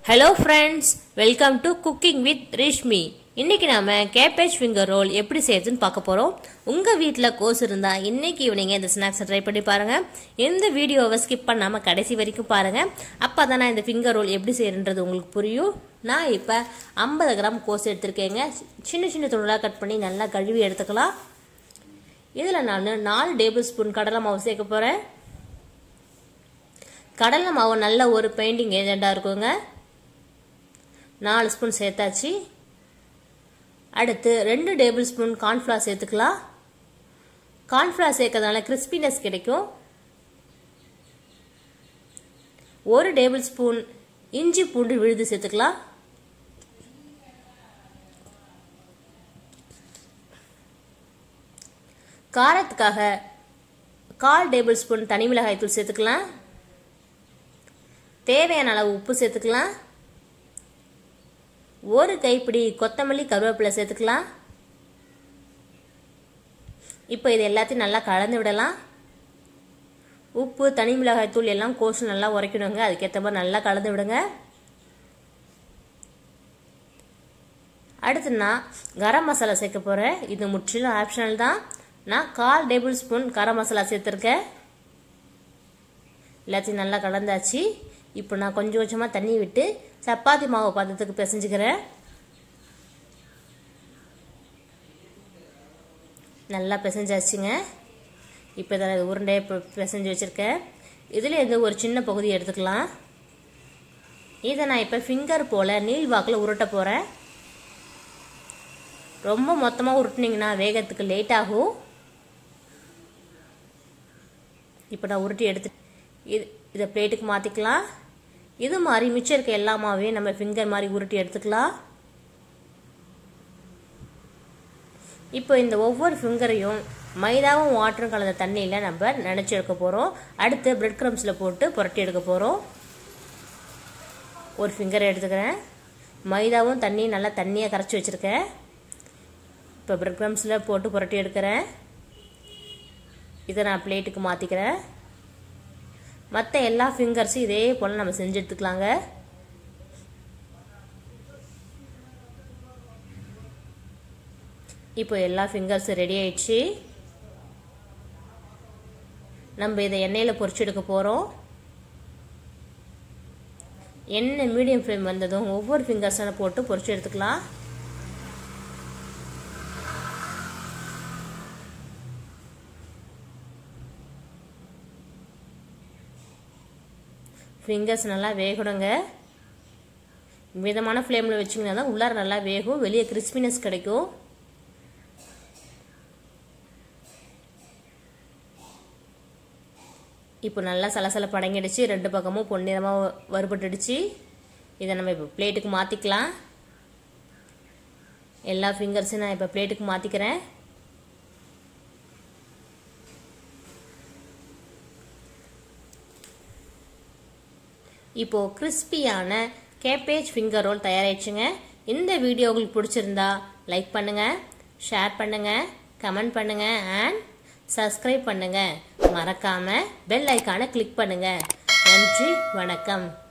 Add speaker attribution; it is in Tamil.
Speaker 1: hello friends welcome to cooking with Reshmi இன்னைக்கு நாம கேபேஜ் ஃபிங்கர் ரோல் எப்படி செய்யறதுன்னு பார்க்க போறோம் உங்க வீட்டில் கோஸ் இருந்தா இன்னைக்கு ஈவினிங் இந்த ஸ்நாக்ஸை ட்ரை பண்ணி பாருங்க எந்த வீடியோவை ஸ்கிப் பண்ணாம கடைசி வரைக்கும் பாருங்க அப்பதான் நான் இந்த ஃபிங்கர் ரோல் எப்படி செய்யறன்றது உங்களுக்கு புரியும் நான் இப்போ ஐம்பது கிராம் கோஸ் எடுத்திருக்கேங்க சின்ன சின்ன துண்டாக கட் பண்ணி நல்லா கழுவி எடுத்துக்கலாம் இதில் நான் நாலு டேபிள் ஸ்பூன் கடலை மாவு சேர்க்க போகிறேன் கடலை மாவு நல்ல ஒரு பெயிண்டிங் ஏஜெண்டாக இருக்குங்க நாலு ஸ்பூன் சேர்த்தாச்சு அடுத்து ரெண்டு டேபிள் ஸ்பூன் கார்ன்ஃப்ளவர் சேர்த்துக்கலாம் கார்ன்ஃப்ளவர் சேர்க்கறதுனால கிறிஸ்பினஸ் கிடைக்கும் ஒரு டேபிள் ஸ்பூன் இஞ்சி பூண்டு விழுது சேர்த்துக்கலாம் காரத்துக்காக கால் டேபிள் ஸ்பூன் தனி மிளகாய் தூள் சேர்த்துக்கலாம் தேவையான அளவு உப்பு சேர்த்துக்கலாம் ஒரு கைப்பிடி கொத்தமல்லி கருவேப்பிலை சேர்த்துக்கலாம் இப்போ இது எல்லாத்தையும் நல்லா கலந்து விடலாம் உப்பு தனி மிளகாய் தூள் எல்லாம் கோசு நல்லா உரைக்கணுங்க அதுக்கேற்ற மாதிரி நல்லா கலந்து விடுங்க அடுத்து நான் கரம் மசாலா சேர்க்க போகிறேன் இது முற்றிலும் ஆப்ஷனல் தான் நான் கால் டேபிள் ஸ்பூன் கரம் மசாலா சேர்த்துருக்கேன் எல்லாத்தையும் நல்லா கலந்தாச்சு இப்போ நான் கொஞ்சம் கொஞ்சமாக தண்ணி விட்டு சப்பாத்தி மாவு பதத்துக்கு பிசைஞ்சுக்கிறேன் நல்லா பிசைஞ்சாச்சுங்க இப்போ இதில் உருண்டையை பிசைஞ்சு வச்சுருக்கேன் இதில் இருந்து ஒரு சின்ன பகுதி எடுத்துக்கலாம் இதை நான் இப்போ ஃபிங்கர் போல் நீல் வாக்கில் உருட்ட போகிறேன் ரொம்ப மொத்தமாக உருட்டினீங்கன்னா வேகத்துக்கு லேட் ஆகும் இப்போ நான் உருட்டி எடுத்து இது இதை பிளேட்டுக்கு மாற்றிக்கலாம் இது மாதிரி மிச்சம் இருக்க எல்லா மாவையும் நம்ம ஃபிங்கர் மாதிரி உருட்டி எடுத்துக்கலாம் இப்போ இந்த ஒவ்வொரு ஃபிங்கரையும் மைதாவும் வாட்டரும் கலந்த தண்ணியில் நம்ம நினச்சி எடுக்க போகிறோம் அடுத்து பிரெட் க்ரம்ஸில் போட்டு புரட்டி எடுக்க போகிறோம் ஒரு ஃபிங்கரை எடுத்துக்கிறேன் மைதாவும் தண்ணியும் நல்லா தண்ணியாக கரைச்சி வச்சுருக்கேன் இப்போ பிரெட் க்ரம்ஸில் போட்டு புரட்டி எடுக்கிறேன் இதை நான் பிளேட்டுக்கு மாற்றிக்கிறேன் மற்ற எல்லா ஃபிங்கர்ஸும் இதே போல் நம்ம செஞ்சு எடுத்துக்கலாங்க இப்போ எல்லா ஃபிங்கர்ஸும் ரெடி ஆயிடுச்சு நம்ம இதை எண்ணெயில் பொரிச்சு எடுக்க போகிறோம் எண்ணெய் மீடியம் ஃப்ளேம் வந்ததும் ஒவ்வொரு ஃபிங்கர்ஸான போட்டு பொரிச்சு எடுத்துக்கலாம் ஃபிங்கர்ஸ் நல்லா வேகணுங்க மிதமான ஃப்ளேமில் வச்சிங்கன்னா தான் உள்ளார நல்லா வேகும் வெளியே கிறிஸ்பினஸ் கிடைக்கும் இப்போ நல்லா சலசல படங்கிடுச்சு ரெண்டு பக்கமும் பொன்னிறமாக வறுபட்டுடுச்சு இதை நம்ம இப்போ பிளேட்டுக்கு மாற்றிக்கலாம் எல்லா ஃபிங்கர்ஸும் நான் இப்போ பிளேட்டுக்கு மாற்றிக்கிறேன் இப்போது கிறிஸ்பியான கேபேஜ் ஃபிங்கர் ரோல் தயாராகிடுச்சுங்க இந்த வீடியோ உங்களுக்கு பிடிச்சிருந்தா லைக் பண்ணுங்கள் ஷேர் பண்ணுங்கள் கமெண்ட் பண்ணுங்கள் அண்ட் சப்ஸ்கிரைப் பண்ணுங்கள் மறக்காமல் பெல் ஐக்கானை கிளிக் பண்ணுங்கள் நன்றி வணக்கம்